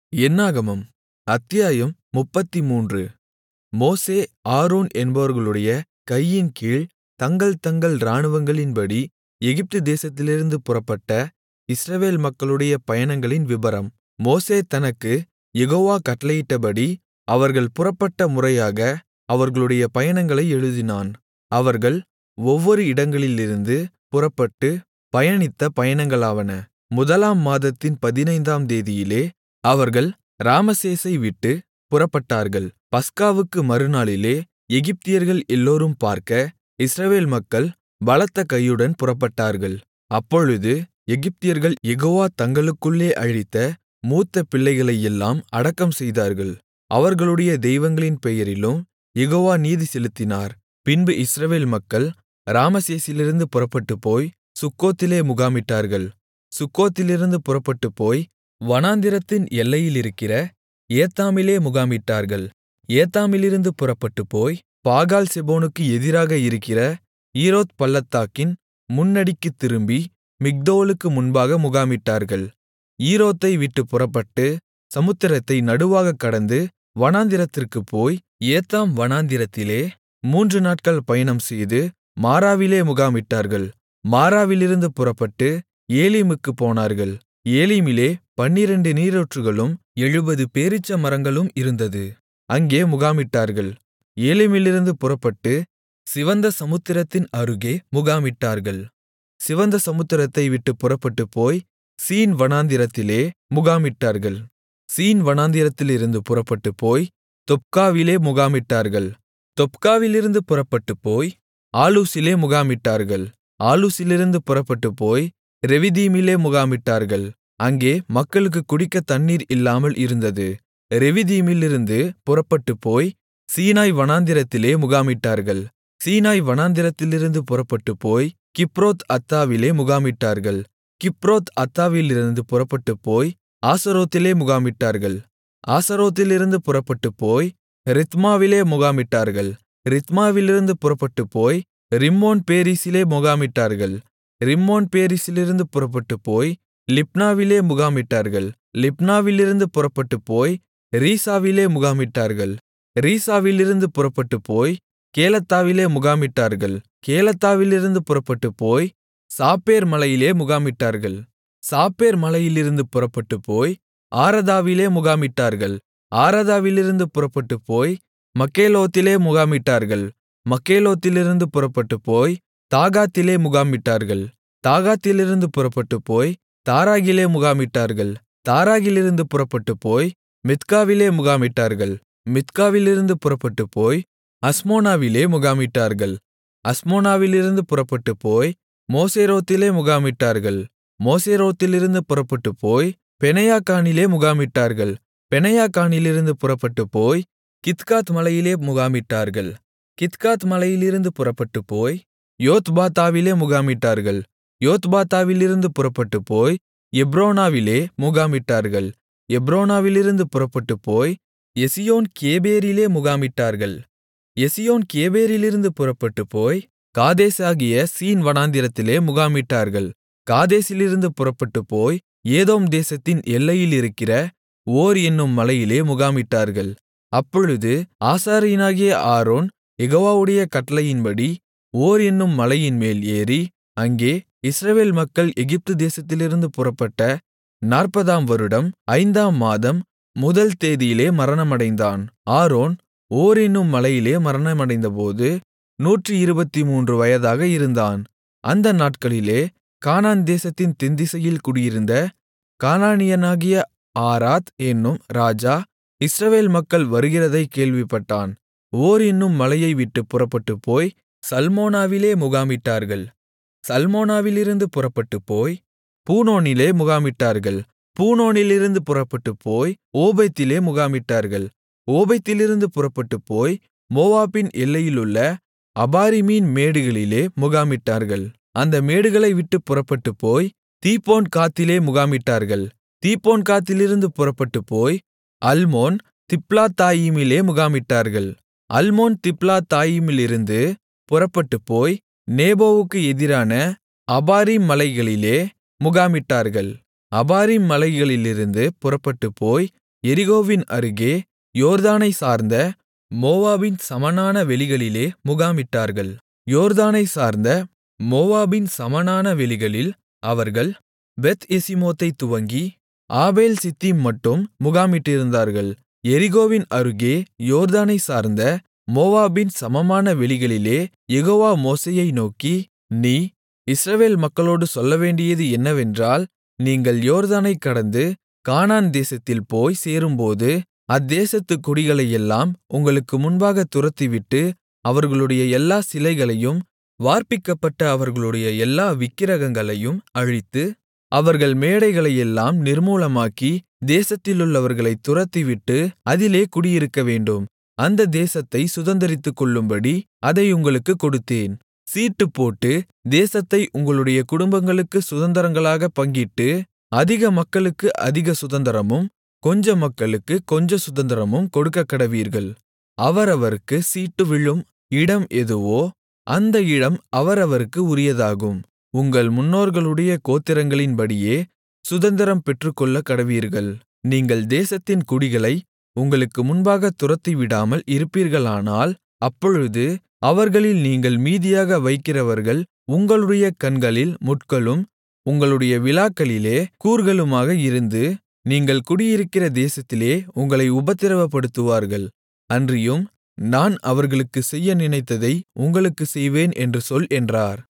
என்னாகமம் அத்தியாயம் முப்பத்துமூன்று மோசே ஆரோன் என்பவர்களுடைய கையின்கீழ் தங்கள் தங்கள் இராணுவங்களின்படி எகிப்து தேசத்திலிருந்து புறப்பட்ட இஸ்ரவேல் மக்களுடைய பயணங்களின் விபரம் மோசே தனக்குக் யெகோவா கட்டளையிட்டபடி அவர்கள் புறப்பட்ட முறையாக அவர்களுடைய பயணங்களை எழுதினான் அவர்கள் ஒவ்வொரு இடங்களிலிருந்து புறப்பட்டுப் பயணித்த பயணங்களாவன முதலாம் மாதத்தின் பதினைந்தாம் தேதியிலே அவர்கள் ராமசேசை விட்டுப் புறப்பட்டார்கள் பஸ்காவுக்கு மறுநாளிலே எகிப்தியர்கள் எல்லோரும் பார்க்க இஸ்ரவேல் மக்கள் பலத்த கையுடன் புறப்பட்டார்கள் அப்பொழுது எகிப்தியர்கள் யெகோவா தங்களுக்குள்ளே அழித்த மூத்த பிள்ளைகளையெல்லாம் அடக்கம் செய்தார்கள் அவர்களுடைய தெய்வங்களின் பெயரிலும் யெகோவா நீதி செலுத்தினார் பின்பு இஸ்ரவேல் மக்கள் ராமசேசிலிருந்து புறப்பட்டுப்போய் சுக்கோத்திலே முகாமிட்டார்கள் சுக்கோத்திலிருந்து புறப்பட்டுப்போய் வனாந்திரத்தின் எல்லையிலிருக்கிற ஏத்தாமிலே முகாமிட்டார்கள் ஏத்தாமிலிருந்து புறப்பட்டுப்போய் பாகால்செபோனுக்கு எதிராக இருக்கிற ஈரோத் பள்ளத்தாக்கின் முன்னடிக்குத் திரும்பி மிக்தோலுக்கு முன்பாக முகாமிட்டார்கள் ஈரோத்தை விட்டுப் புறப்பட்டு சமுத்திரத்தை நடுவாகக் கடந்து வனாந்திரத்திற்குப் போய் ஏத்தாம் வனாந்திரத்திலே மூன்று நாட்கள் பயணம்செய்து மாராவிலே முகாமிட்டார்கள் மாராவிலிருந்து புறப்பட்டு ஏலீமுக்குப் போனார்கள் ஏலீமிலே பன்னிரண்டு நீரூற்றுகளும் எழுபது பேரீச்ச மரங்களும் இருந்தது அங்கே முகாமிட்டார்கள் ஏலீமிலிருந்து புறப்பட்டு சிவந்த சமுத்திரத்தின் அருகே முகாமிட்டார்கள் சிவந்த சமுத்திரத்தை விட்டுப் புறப்பட்டுப்போய் சீன் வனாந்திரத்திலே முகாமிட்டார்கள் சீன் வனாந்திரத்திலிருந்து புறப்பட்டுப்போய் தொப்காவிலே முகாமிட்டார்கள் தொப்காவிலிருந்து புறப்பட்டுப்போய் ஆலூசிலே முகாமிட்டார்கள் ஆலூசிலிருந்து புறப்பட்டுப்போய் ரெவிதீமிலே முகாமிட்டார்கள் அங்கே மக்களுக்குக் குடிக்கத் தண்ணீர் இல்லாமல் இருந்தது ரெவிதீமிலிருந்து புறப்பட்டுப்போய் சீனாய் வனாந்திரத்திலே முகாமிட்டார்கள் சீனாய் வனாந்திரத்திலிருந்து புறப்பட்டுப்போய் கிப்ரோத் அத்தாவிலே முகாமிட்டார்கள் கிப்ரோத் அத்தாவிலிருந்து புறப்பட்டுப்போய் ஆசரோத்திலே முகாமிட்டார்கள் ஆசரோத்திலிருந்து புறப்பட்டுப்போய் ரித்மாவிலே முகாமிட்டார்கள் ரித்மாவிலிருந்து புறப்பட்டுப்போய் ரிம்மோன் பேரிசிலே முகாமிட்டார்கள் ரிம்மோன் பேரிசிலிருந்து புறப்பட்டுப்போய் லிப்னாவிலே முகாமிட்டார்கள் லிப்னாவிலிருந்து புறப்பட்டுப்போய் ரீசாவிலே முகாமிட்டார்கள் ரீசாவிலிருந்து புறப்பட்டுப்போய் கேலத்தாவிலே முகாமிட்டார்கள் கேலத்தாவிலிருந்து புறப்பட்டுப்போய் சாப்பேர் மலையிலே முகாமிட்டார்கள் சாப்பேர் மலையிலிருந்து புறப்பட்டுப்போய் ஆரதாவிலே முகாமிட்டார்கள் ஆரதாவிலிருந்து புறப்பட்டுப்போய் மக்கேலோத்திலே முகாமிட்டார்கள் மக்கேலோத்திலிருந்து புறப்பட்டுப்போய் தாகாத்திலே முகாமிட்டார்கள் தாகாத்திலிருந்து புறப்பட்டுப்போய் தாராகிலே முகாமிட்டார்கள் தாராகிலிருந்து புறப்பட்டுப்போய் மித்காவிலே முகாமிட்டார்கள் மித்காவிலிருந்து புறப்பட்டுப்போய் அஸ்மோனாவிலே முகாமிட்டார்கள் அஸ்மோனாவிலிருந்து புறப்பட்டுப்போய் மோசேரோத்திலே முகாமிட்டார்கள் மோசேரோத்திலிருந்து புறப்பட்டுப்போய் பெனையாக்கானிலே முகாமிட்டார்கள் பெனையாக்கானிலிருந்து புறப்பட்டுப்போய் கித்காத் மலையிலே முகாமிட்டார்கள் கித்காத் மலையிலிருந்து புறப்பட்டுப்போய் யோத்பாத்தாவிலே முகாமிட்டார்கள் யோத்பாத்தாவிலிருந்து புறப்பட்டுப்போய் எப்ரோனாவிலே முகாமிட்டார்கள் எப்ரோனாவிலிருந்து புறப்பட்டுப்போய் எசியோன் கேபேரிலே முகாமிட்டார்கள் எசியோன் கேபேரிலிருந்து புறப்பட்டுப்போய் காதேசாகிய சீன் வனாந்திரத்திலே முகாமிட்டார்கள் காதேசிலிருந்து புறப்பட்டுப்போய் ஏதோம் தேசத்தின் எல்லையிலிருக்கிற ஓர் என்னும் மலையிலே முகாமிட்டார்கள் அப்பொழுது ஆசாரியனாகிய ஆரோன் யெகோவாவுடைய கட்டளையின்படி ஓர் என்னும் மலையின்மேல் ஏறி அங்கே இஸ்ரவேல் மக்கள் எகிப்து தேசத்திலிருந்து புறப்பட்ட நாற்பதாம் வருடம் ஐந்தாம் மாதம் முதல் தேதியிலே மரணமடைந்தான் ஆரோன் ஓர் என்னும் மலையிலே மரணமடைந்தபோது நூற்று இருபத்துமூன்று வயதாக இருந்தான் அந்த நாட்களிலே கானான் தேசத்தின் தென்திசையில் குடியிருந்த கானானியனாகிய ஆராத் என்னும் ராஜா இஸ்ரவேல் மக்கள் வருகிறதைக் கேள்விப்பட்டான் ஓர் என்னும் மலையை விட்டுப் புறப்பட்டுப்போய் சல்மோனாவிலே முகாமிட்டார்கள் சல்மோனாவிலிருந்து புறப்பட்டுப்போய் பூனோனிலே முகாமிட்டார்கள் பூனோனிலிருந்து புறப்பட்டுப்போய் ஓபேத்திலே முகாமிட்டார்கள் ஓபேத்திலிருந்து புறப்பட்டுப்போய் மோவாபின் எல்லையிலுள்ள அபாரிமீன் மேடுகளிலே முகாமிட்டார்கள் அந்த மேடுகளை விட்டுப் புறப்பட்டுப்போய் தீபோன் காத்திலே முகாமிட்டார்கள் தீபோன் காத்திலிருந்து புறப்பட்டுப்போய் அல்மோன் திப்லாத்தாயிமிலே முகாமிட்டார்கள் அல்மோன் திப்லாத்தாயிமிலிருந்து புறப்பட்டுப்போய் நேபோவுக்கு எதிரான அபாரீம் மலைகளிலே முகாமிட்டார்கள் அபாரீம் மலைகளிலிருந்து புறப்பட்டுப்போய் எரிகோவின் அருகே யோர்தானைச் சார்ந்த மோவாபின் சமனான வெளிகளிலே முகாமிட்டார்கள் யோர்தானைச் சார்ந்த மோவாபின் சமனான வெளிகளில் அவர்கள் பெத் எசிமோத்தைத் துவங்கி ஆபேல் சித்தீம் மட்டும் முகாமிட்டிருந்தார்கள் எரிகோவின் அருகே யோர்தானைச் சார்ந்த மோவாபின் சமமான வெளிகளிலே யெகோவா மோசேயை நோக்கி நீ இஸ்ரவேல் மக்களோடு சொல்லவேண்டியது என்னவென்றால் நீங்கள் யோர்தானைக் கடந்து கானான் தேசத்தில் போய் சேரும்போது அத்தேசத்துக் குடிகளையெல்லாம் உங்களுக்கு முன்பாகத் துரத்திவிட்டு அவர்களுடைய எல்லா சிலைகளையும் வார்ப்பிக்கப்பட்ட அவர்களுடைய எல்லா விக்கிரகங்களையும் அழித்து அவர்கள் மேடைகளையெல்லாம் நிர்மூலமாக்கி தேசத்திலுள்ளவர்களைத் துரத்திவிட்டு அதிலே குடியிருக்கவேண்டும் அந்த தேசத்தைச் சுதந்தரித்துக்கொள்ளும்படி அதை உங்களுக்குக் கொடுத்தேன் சீட்டுப்போட்டு தேசத்தை உங்களுடைய குடும்பங்களுக்குச் சுதந்தரங்களாகப் பங்கிட்டு அதிக மக்களுக்கு அதிக சுதந்தரமும் கொஞ்ச மக்களுக்கு கொஞ்ச சுதந்தரமும் கொடுக்கக்கடவீர்கள் அவரவருக்குச் சீட்டு விழும் இடம் எதுவோ அந்த இடம் அவரவருக்கு உரியதாகும் உங்கள் முன்னோர்களுடைய கோத்திரங்களின்படியே சுதந்தரம் பெற்றுக்கொள்ளக் கடவீர்கள் நீங்கள் தேசத்தின் குடிகளை உங்களுக்கு முன்பாகத் துரத்திவிடாமல் இருப்பீர்களானால் அப்பொழுது அவர்களில் நீங்கள் மீதியாக வைக்கிறவர்கள் உங்களுடைய கண்களில் முட்களும் உங்களுடைய விலாக்களிலே கூர்களுமாக இருந்து நீங்கள் குடியிருக்கிற தேசத்திலே உங்களை உபத்திரவப்படுத்துவார்கள் அன்றியும் நான் அவர்களுக்குச் செய்ய நினைத்ததை உங்களுக்குச் செய்வேன் என்று சொல் என்றார்